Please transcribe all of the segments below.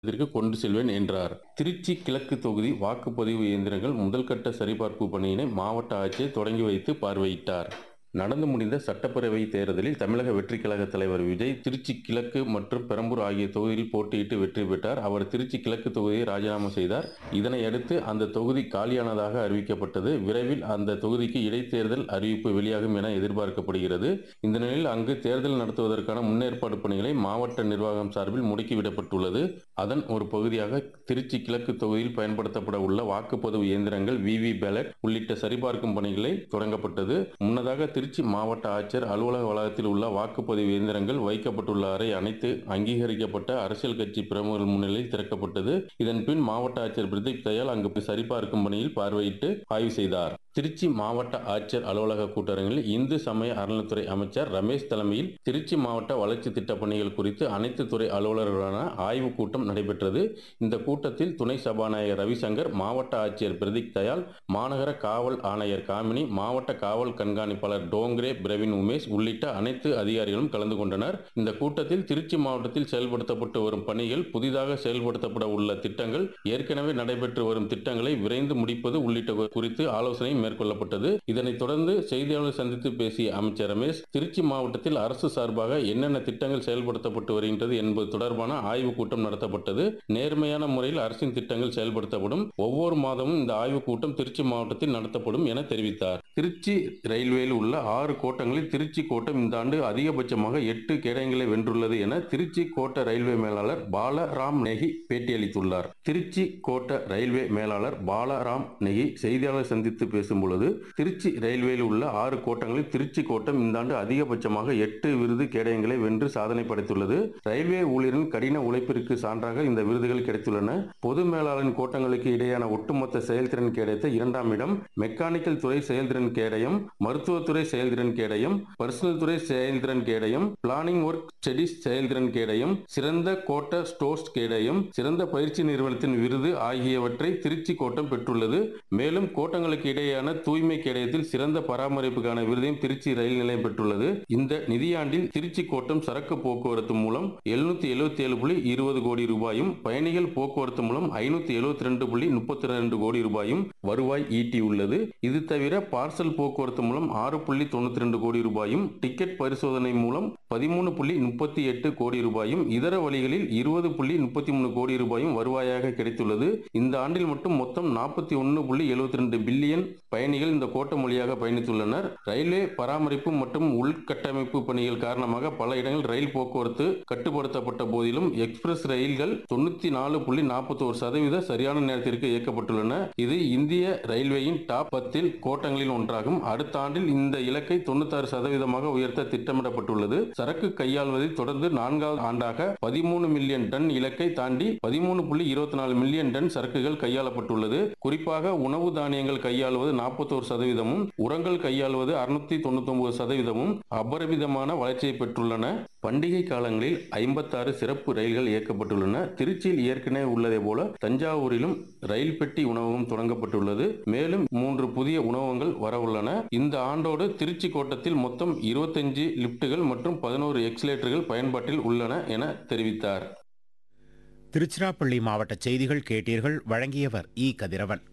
இதற்கு கொண்டு செல்வேன் என்றார் திருச்சி கிழக்கு தொகுதி வாக்குப்பதிவு இயந்திரங்கள் முதல்கட்ட சரிபார்ப்பு பணியினை மாவட்ட ஆட்சியர் தொடங்கி வைத்து பார்வையிட்டார் நடந்து முடிந்த சட்டப்பேரவை தேர்தலில் தமிழக வெற்றிக் கழக தலைவர் விஜய் திருச்சி கிழக்கு மற்றும் பெரம்பூர் ஆகிய தொகுதியில் போட்டியிட்டு வெற்றி பெற்றார் அவர் திருச்சி கிழக்கு தொகுதியை ராஜினாமா செய்தார் இதனை அடுத்து அந்த தொகுதி காலியானதாக அறிவிக்கப்பட்டது விரைவில் அந்த தொகுதிக்கு இடைத்தேர்தல் அறிவிப்பு வெளியாகும் என எதிர்பார்க்கப்படுகிறது இந்த நிலையில் அங்கு தேர்தல் நடத்துவதற்கான முன்னேற்பாடு பணிகளை மாவட்ட நிர்வாகம் சார்பில் முடுக்கிவிடப்பட்டுள்ளது அதன் ஒரு பகுதியாக திருச்சி கிழக்கு தொகுதியில் பயன்படுத்தப்பட உள்ள வாக்குப்பதிவு இயந்திரங்கள் விவி பேலட் உள்ளிட்ட சரிபார்க்கும் பணிகளை தொடங்கப்பட்டது முன்னதாக திருச்சி மாவட்ட ஆட்சியர் அலுவலக வளாகத்தில் உள்ள வாக்குப்பதிவு இயந்திரங்கள் வைக்கப்பட்டுள்ள அறை அனைத்து அங்கீகரிக்கப்பட்ட அரசியல் கட்சி பிரமுகர்கள் முன்னிலையில் திறக்கப்பட்டது இதன் பின் மாவட்ட ஆட்சியர் பிரதீப் தயாள் அங்கு சரிபார்க்கும் பணியில் பார்வையிட்டு ஆய்வு செய்தார் திருச்சி மாவட்ட ஆட்சியர் அலுவலக கூட்டரங்கில் இந்து சமய அறநிலைத்துறை அமைச்சர் ரமேஷ் தலைமையில் திருச்சி மாவட்ட வளர்ச்சி திட்ட பணிகள் குறித்து அனைத்து துறை அலுவலர்களான ஆய்வுக் கூட்டம் நடைபெற்றது இந்த கூட்டத்தில் துணை சபாநாயகர் ரவிசங்கர் மாவட்ட ஆட்சியர் பிரதீப் தயாள் மாநகர காவல் ஆணையர் காமினி மாவட்ட காவல் கண்காணிப்பாளர் டோங்ரே பிரவீன் உமேஷ் உள்ளிட்ட அனைத்து அதிகாரிகளும் கலந்து கொண்டனர் இந்த கூட்டத்தில் திருச்சி மாவட்டத்தில் செயல்படுத்தப்பட்டு வரும் பணிகள் புதிதாக செயல்படுத்தப்பட உள்ள திட்டங்கள் ஏற்கனவே நடைபெற்று வரும் திட்டங்களை விரைந்து முடிப்பது உள்ளிட்ட குறித்து ஆலோசனை மேற்கொள்ளப்பட்டது இதனைத் தொடர்ந்து செய்தியாளர் சந்தித்து பேசிய அமைச்சர் ரமேஷ் திருச்சி மாவட்டத்தில் அரசு சார்பாக என்னென்ன திட்டங்கள் செயல்படுத்தப்பட்டு வருகின்றது என்பது தொடர்பான ஆய்வுக் கூட்டம் நடத்தப்பட்டது நேர்மையான முறையில் அரசின் திட்டங்கள் செயல்படுத்தப்படும் ஒவ்வொரு மாதமும் இந்த ஆய்வுக் கூட்டம் திருச்சி மாவட்டத்தில் நடத்தப்படும் என தெரிவித்தார் திருச்சி ரயில்வேயில் உள்ள ஆறு கோட்டங்களில் திருச்சி கோட்டம் இந்த ஆண்டு அதிகபட்சமாக எட்டு கேடயங்களை வென்றுள்ளது என திருச்சி கோட்ட ரயில்வே மேலாளர் பாலராம் நெகி பேட்டியளித்துள்ளார் திருச்சி கோட்ட ரயில்வே மேலாளர் பாலராம் நெகி செய்தியாளர் சந்தித்து பேசும் பொழுது திருச்சி ரயில்வேயில் உள்ள ஆறு கோட்டங்களில் திருச்சி கோட்டம் இந்த ஆண்டு அதிகபட்சமாக எட்டு விருது கேடயங்களை வென்று சாதனை படைத்துள்ளது ரயில்வே ஊழியரின் கடின உழைப்பிற்கு சான்றாக இந்த விருதுகள் கிடைத்துள்ளன பொது மேலாளரின் கோட்டங்களுக்கு இடையான ஒட்டுமொத்த செயல்திறன் கேடயத்தை இரண்டாம் இடம் மெக்கானிக்கல் துறை செயல்திறன் கேடயம் மருத்துவத்துறை செயல்திறன் கேடயம் பர்சனல் துறை செயல்திறன் கேடயம் பிளானிங் ஒர்க் ஸ்டடிஸ் செயல்திறன் கேடயம் சிறந்த கோட்ட ஸ்டோர்ஸ் கேடயம் சிறந்த பயிற்சி நிறுவனத்தின் விருது ஆகியவற்றை திருச்சி கோட்டம் பெற்றுள்ளது மேலும் கோட்டங்களுக்கு இடையேயான தூய்மை கேடயத்தில் சிறந்த பராமரிப்புக்கான விருதையும் திருச்சி ரயில் நிலையம் பெற்றுள்ளது இந்த நிதியாண்டில் திருச்சி கோட்டம் சரக்கு போக்குவரத்து மூலம் எழுநூத்தி எழுபத்தி ஏழு புள்ளி இருபது கோடி ரூபாயும் பயணிகள் போக்குவரத்து மூலம் ஐநூத்தி எழுபத்தி ரெண்டு புள்ளி முப்பத்தி ரெண்டு கோடி ரூபாயும் வருவாய் ஈட்டியுள்ளது இது தவிர பார்சல் போக்குவரத்து மூலம் ஆறு புள்ளி தொண்ணூத்தி ரெண்டு கோடி ரூபாயும் டிக்கெட் பரிசோதனை மூலம் பதிமூணு புள்ளி முப்பத்தி எட்டு கோடி ரூபாயும் இதர வழிகளில் இருபது புள்ளி முப்பத்தி மூணு கோடி ரூபாயும் வருவாயாக கிடைத்துள்ளது இந்த ஆண்டில் மட்டும் மொத்தம் நாற்பத்தி ஒன்று புள்ளி எழுபத்தி ரெண்டு பில்லியன் பயணிகள் இந்த கோட்டம் வழியாக பயணித்துள்ளனர் ரயில்வே பராமரிப்பு மற்றும் உள்கட்டமைப்பு பணிகள் காரணமாக பல இடங்களில் ரயில் போக்குவரத்து கட்டுப்படுத்தப்பட்ட போதிலும் எக்ஸ்பிரஸ் ரயில்கள் தொண்ணூத்தி நாலு புள்ளி நாற்பத்தி ஒரு சதவீத சரியான நேரத்திற்கு இயக்கப்பட்டுள்ளன இது இந்திய ரயில்வேயின் டாப் பத்தில் கோட்டங்களில் ஒன்றாகும் அடுத்த ஆண்டில் இந்த இலக்கை தொண்ணூத்தாறு சதவீதமாக உயர்த்த திட்டமிடப்பட்டுள்ளது சரக்கு கையாள்வதில் தொடர்ந்து நான்காவது ஆண்டாக பதிமூணு மில்லியன் டன் இலக்கை தாண்டி பதிமூணு புள்ளி இருபத்தி நாலு மில்லியன் டன் சரக்குகள் கையாளப்பட்டுள்ளது குறிப்பாக உணவு தானியங்கள் கையாளுவது நாற்பத்தோரு சதவீதமும் உரங்கள் கையாளுவது அறுநூத்தி தொண்ணூத்தி ஒன்பது சதவீதமும் அபரிமிதமான வளர்ச்சியை பெற்றுள்ளன பண்டிகை காலங்களில் ஐம்பத்தாறு சிறப்பு ரயில்கள் இயக்கப்பட்டுள்ளன திருச்சியில் ஏற்கனவே உள்ளதை போல தஞ்சாவூரிலும் ரயில் பெட்டி உணவகம் தொடங்கப்பட்டுள்ளது மேலும் மூன்று புதிய உணவகங்கள் வரவுள்ளன இந்த ஆண்டோடு திருச்சி கோட்டத்தில் மொத்தம் இருபத்தஞ்சு லிப்டுகள் மற்றும் பதினோரு எக்ஸிலேட்டர்கள் பயன்பாட்டில் உள்ளன என தெரிவித்தார் திருச்சிராப்பள்ளி மாவட்ட செய்திகள் கேட்டீர்கள் வழங்கியவர் இ கதிரவன்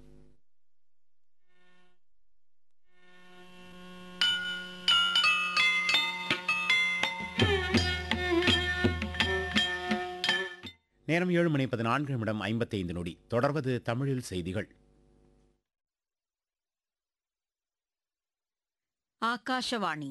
நேரம் ஏழு மணி பதினான்கு நிமிடம் ஐம்பத்தைந்து நொடி தொடர்வது தமிழில் செய்திகள் ஆகாஷவாணி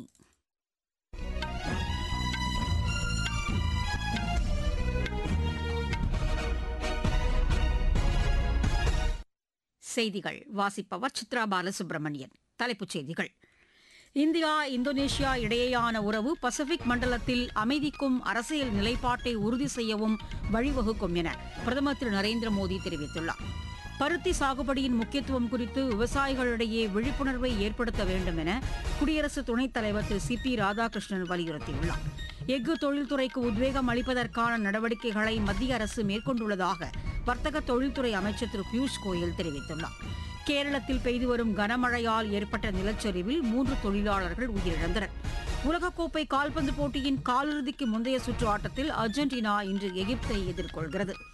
செய்திகள் வாசிப்பவர் சித்ரா பாலசுப்ரமணியன் தலைப்புச் செய்திகள் இந்தியா இந்தோனேஷியா இடையேயான உறவு பசிபிக் மண்டலத்தில் அமைதிக்கும் அரசியல் நிலைப்பாட்டை உறுதி செய்யவும் வழிவகுக்கும் என பிரதமர் திரு நரேந்திர மோடி தெரிவித்துள்ளார் பருத்தி சாகுபடியின் முக்கியத்துவம் குறித்து விவசாயிகளிடையே விழிப்புணர்வை ஏற்படுத்த வேண்டும் என குடியரசு துணைத் தலைவர் திரு சி பி ராதாகிருஷ்ணன் வலியுறுத்தியுள்ளார் எஃகு தொழில்துறைக்கு உத்வேகம் அளிப்பதற்கான நடவடிக்கைகளை மத்திய அரசு மேற்கொண்டுள்ளதாக வர்த்தக தொழில்துறை அமைச்சர் திரு பியூஷ் கோயல் தெரிவித்துள்ளார் கேரளத்தில் பெய்து வரும் கனமழையால் ஏற்பட்ட நிலச்சரிவில் மூன்று தொழிலாளர்கள் உயிரிழந்தனர் உலகக்கோப்பை கால்பந்து போட்டியின் காலிறுதிக்கு முந்தைய சுற்று ஆட்டத்தில் அர்ஜென்டினா இன்று எகிப்தை எதிர்கொள்கிறது